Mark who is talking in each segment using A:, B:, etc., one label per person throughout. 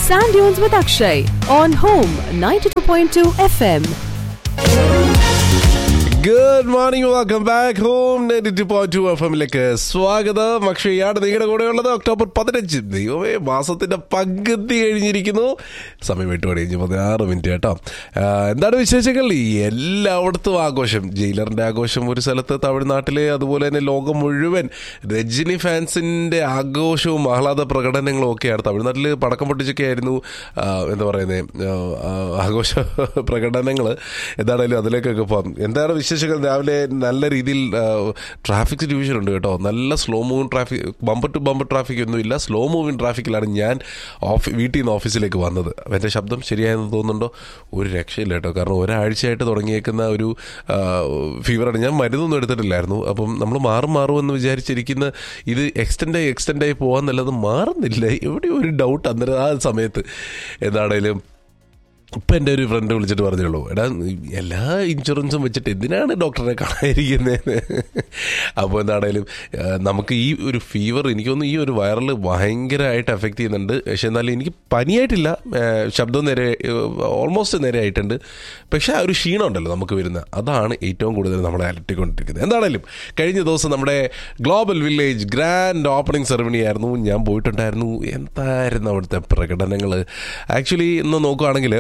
A: Sand Dunes with Akshay on Home 92.2 FM.
B: Good morning welcome back home ninety point two F എമ്മിലേക്ക് സ്വാഗതം അക്ഷയാണ് നിങ്ങളുടെ കൂടെയുള്ളത് October പതിനഞ്ച് ദൈവമേ മാസത്തിന്റെ പകുതി കഴിഞ്ഞിരിക്കുന്നു സമയം എട്ട് മണി കഴിഞ്ഞ് പതിനാറ് മിനിറ്റ് കേട്ടോ ആ, എന്താണ് വിശേഷങ്ങൾ ഈ എല്ലായിടത്തും ആഘോഷം ജയിലറിന്റെ ആഘോഷം ഒരു സ്ഥലത്ത് തമിഴ്നാട്ടില് അതുപോലെ തന്നെ ലോകം മുഴുവൻ രജനി ഫാൻസിന്റെ ആഘോഷവും ആഹ്ലാദ പ്രകടനങ്ങളും ഒക്കെയാണ് തമിഴ്നാട്ടിൽ പടക്കം പൊട്ടിച്ചൊക്കെ ആയിരുന്നു ആ, എന്താ പറയുന്നത് ആഘോഷ പ്രകടനങ്ങൾ എന്താണേലും അതിലേക്കൊക്കെ പോകാം എന്താണ് വിശേഷങ്ങൾ രാവിലെ നല്ല രീതിയിൽ ട്രാഫിക് സിറ്റുവേഷൻ ഉണ്ട് കേട്ടോ നല്ല slow moving traffic bumper to bumper traffic ഒന്നുമില്ല സ്ലോ മൂവിങ് ട്രാഫിക്കിലാണ് ഞാൻ ഓഫ് വീട്ടിൽ നിന്ന് ഓഫീസിലേക്ക് വന്നത് എൻ്റെ ശബ്ദം ശരിയായെന്ന് തോന്നുന്നുണ്ടോ ഒരു രക്ഷയില്ല കേട്ടോ കാരണം ഒരാഴ്ചയായിട്ട് തുടങ്ങിയേക്കുന്ന ഒരു ഫീവറാണ് ഞാൻ മരുന്നൊന്നും എടുത്തിട്ടില്ലായിരുന്നു അപ്പം നമ്മൾ മാറും മാറുമെന്ന് വിചാരിച്ചിരിക്കുന്ന ഇത് എക്സ്റ്റെൻഡായി എക്സ്റ്റെൻഡായി പോകാന്നല്ലാതെ മാറുന്നില്ല എവിടെയോ ഒരു ഡൗട്ട് അന്നേരം ആ സമയത്ത് എന്താണേലും ഇപ്പം എൻ്റെ ഒരു ഫ്രണ്ട് വിളിച്ചിട്ട് പറഞ്ഞുള്ളൂ എടാ എല്ലാ ഇൻഷുറൻസും വെച്ചിട്ട് എന്തിനാണ് ഡോക്ടറെ കാണാതിരിക്കുന്നത് അപ്പോൾ എന്താണേലും ആ, നമുക്ക് ഈ ഒരു ഫീവർ എനിക്കൊന്ന് ഈ ഒരു വൈറൽ ഭയങ്കരമായിട്ട് എഫക്റ്റ് ചെയ്യുന്നുണ്ട് പക്ഷെ എന്നാലും എനിക്ക് പനിയായിട്ടില്ല ആ, ശബ്ദം നേരെ ഓൾമോസ്റ്റ് നേരെ ആയിട്ടുണ്ട് പക്ഷേ ആ ഒരു ക്ഷീണം ഉണ്ടല്ലോ നമുക്ക് വരുന്ന അതാണ് ഏറ്റവും കൂടുതൽ നമ്മളെ അലട്ടിക്കൊണ്ടിരിക്കുന്നത് എന്താണേലും കഴിഞ്ഞ ദിവസം നമ്മുടെ global village grand opening ceremony ആയിരുന്നു ഞാൻ പോയിട്ടുണ്ടായിരുന്നു എന്തായിരുന്നു അവിടുത്തെ പ്രകടനങ്ങൾ ആക്ച്വലി ഇന്ന് നോക്കുകയാണെങ്കിൽ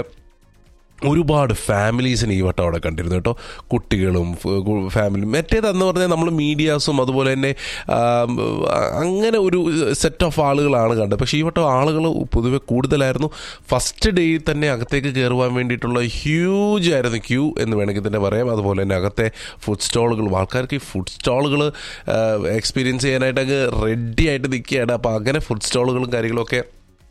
B: ഒരുപാട് ഫാമിലീസിന് ഈ വട്ടം അവിടെ കണ്ടിരുന്നു കേട്ടോ കുട്ടികളും ഫാമിലി മറ്റേതെന്ന് പറഞ്ഞാൽ നമ്മൾ മീഡിയാസും അതുപോലെ തന്നെ ആം, അങ്ങനെ ഒരു സെറ്റ് ഓഫ് ആളുകളാണ് കണ്ടത് പക്ഷേ ഈ വട്ടം ആളുകൾ പൊതുവെ കൂടുതലായിരുന്നു ഫസ്റ്റ് ഡേയിൽ തന്നെ അകത്തേക്ക് കയറുവാൻ വേണ്ടിയിട്ടുള്ള ഹ്യൂജ് ആയിരുന്നു ക്യൂ എന്ന് വേണമെങ്കിൽ തന്നെ പറയാം അതുപോലെ തന്നെ അകത്തെ ഫുഡ് സ്റ്റോളുകളും ആൾക്കാർക്ക് ഈ ഫുഡ് സ്റ്റോളുകൾ എക്സ്പീരിയൻസ് ചെയ്യാനായിട്ട് അങ്ങ് റെഡി ആയിട്ട് നിൽക്കുകയാണ് അപ്പോൾ അങ്ങനെ ഫുഡ് സ്റ്റോളുകളും കാര്യങ്ങളൊക്കെ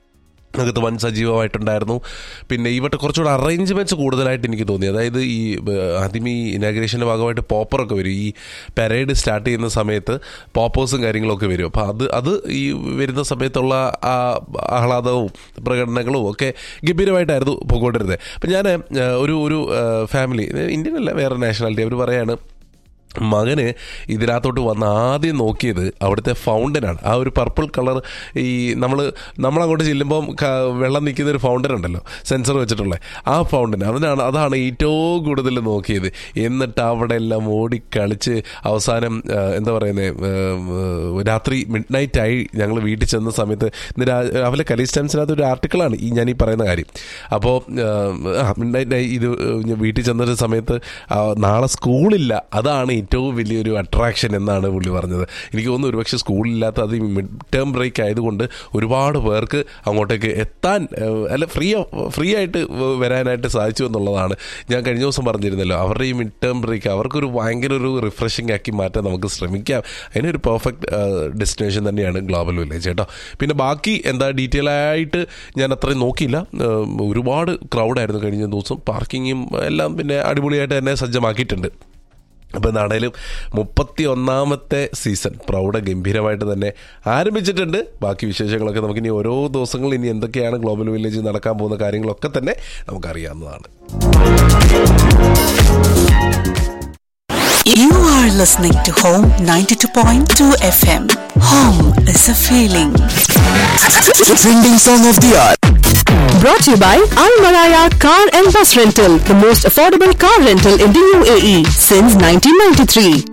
B: അകത്ത് വൻ സജീവമായിട്ടുണ്ടായിരുന്നു പിന്നെ ഇവിടെ കുറച്ചുകൂടെ അറേഞ്ച്മെന്റ്സ് കൂടുതലായിട്ട് എനിക്ക് തോന്നി അതായത് ഈ ഏഹ്, ആദ്യം ഈ ഇനാഗ്രേഷൻ്റെ ഭാഗമായിട്ട് പോപ്പറൊക്കെ വരും ഈ പരേഡ് സ്റ്റാർട്ട് ചെയ്യുന്ന സമയത്ത് പോപ്പേഴ്സും കാര്യങ്ങളൊക്കെ വരും അപ്പോൾ അത് അത് ഈ വരുന്ന സമയത്തുള്ള ആ ആഹ്ലാദവും പ്രകടനങ്ങളും ഒക്കെ ഗംഭീരമായിട്ടായിരുന്നു പോയിക്കൊണ്ടിരുന്നത് അപ്പം ഞാൻ ഏഹ്, ഒരു ഒരു ഫാമിലി ഇന്ത്യൻ അല്ല വേറെ നാഷണാലിറ്റി അവർ പറയാണ് മകന് ഇതിനകത്തോട്ട് വന്ന് ആദ്യം നോക്കിയത് അവിടുത്തെ ഫൗണ്ടനാണ് ആ ഒരു പർപ്പിൾ കളർ ഈ നമ്മൾ നമ്മളങ്ങോട്ട് ചെല്ലുമ്പം ക- വെള്ളം നിൽക്കുന്ന ഒരു ഫൗണ്ടൻ ഉണ്ടല്ലോ സെൻസർ വെച്ചിട്ടുള്ള ആ ഫൗണ്ടൻ അതിനാണ് അതാണ് ഏറ്റവും കൂടുതൽ നോക്കിയത് എന്നിട്ട് അവിടെ എല്ലാം ഓടിക്കളിച്ച് അവസാനം ആ, എന്താ പറയുന്നത് രാത്രി മിഡ് നൈറ്റ് ആയി ഞങ്ങൾ വീട്ടിൽ ചെന്ന സമയത്ത് ഇന്ന് രാ- രാവിലെ കലീസ് ടൈംസിനകത്ത് ഒരു ആർട്ടിക്കിളാണ് ഈ ഞാൻ ഈ പറയുന്ന കാര്യം അപ്പോൾ മിഡ് നൈറ്റ് ആയി ഇത് ഞാൻ വീട്ടിൽ ചെന്നൊരു സമയത്ത് ആ, നാളെ സ്കൂളില്ല അതാണ് ഏറ്റവും വലിയൊരു അട്രാക്ഷൻ എന്നാണ് പുള്ളി പറഞ്ഞത് എനിക്ക് തോന്നുന്നു ഒരുപക്ഷെ സ്കൂളില്ലാത്ത അത് മിഡ് ടേം ബ്രേക്ക് ആയതുകൊണ്ട് ഒരുപാട് പേർക്ക് അങ്ങോട്ടേക്ക് എത്താൻ ഏഹ്, അല്ല ഫ്രീ ഫ്രീ ആയിട്ട് വരാനായിട്ട് സാധിച്ചു എന്നുള്ളതാണ് ഞാൻ കഴിഞ്ഞ ദിവസം പറഞ്ഞിരുന്നല്ലോ അവരുടെ ഈ മിഡ് ടേം ബ്രേക്ക് അവർക്കൊരു ഭയങ്കര ഒരു റിഫ്രഷിംഗ് ആക്കി മാറ്റാൻ നമുക്ക് ശ്രമിക്കാം അതിനൊരു പെർഫെക്റ്റ് ഡെസ്റ്റിനേഷൻ തന്നെയാണ് ഗ്ലോബൽ വില്ലേജ് കേട്ടോ പിന്നെ ബാക്കി എന്താ ഡീറ്റെയിൽ ആയിട്ട് ഞാൻ അത്രയും നോക്കിയില്ല ഏഹ്, ഒരുപാട് ക്രൗഡായിരുന്നു കഴിഞ്ഞ ദിവസം പാർക്കിങ്ങും എല്ലാം പിന്നെ അടിപൊളിയായിട്ട് തന്നെ സജ്ജമാക്കിയിട്ടുണ്ട് അപ്പോൾ എന്താണേലും മുപ്പത്തി ഒന്നാമത്തെ സീസൺ പ്രൗഢ ഗംഭീരമായിട്ട് തന്നെ ആരംഭിച്ചിട്ടുണ്ട് ബാക്കി വിശേഷങ്ങളൊക്കെ നമുക്ക് ഇനി ഓരോ ദിവസങ്ങളിൽ ഇനി എന്തൊക്കെയാണ് ഗ്ലോബൽ വില്ലേജിൽ നടക്കാൻ പോകുന്ന കാര്യങ്ങളൊക്കെ തന്നെ നമുക്കറിയാവുന്നതാണ്
C: You are listening to Home 92.2 FM. Home is a feeling.
D: Trending song of the hour.
A: Brought to you by Al Maraya Car and Bus Rental, the most affordable car rental in the UAE since 1993.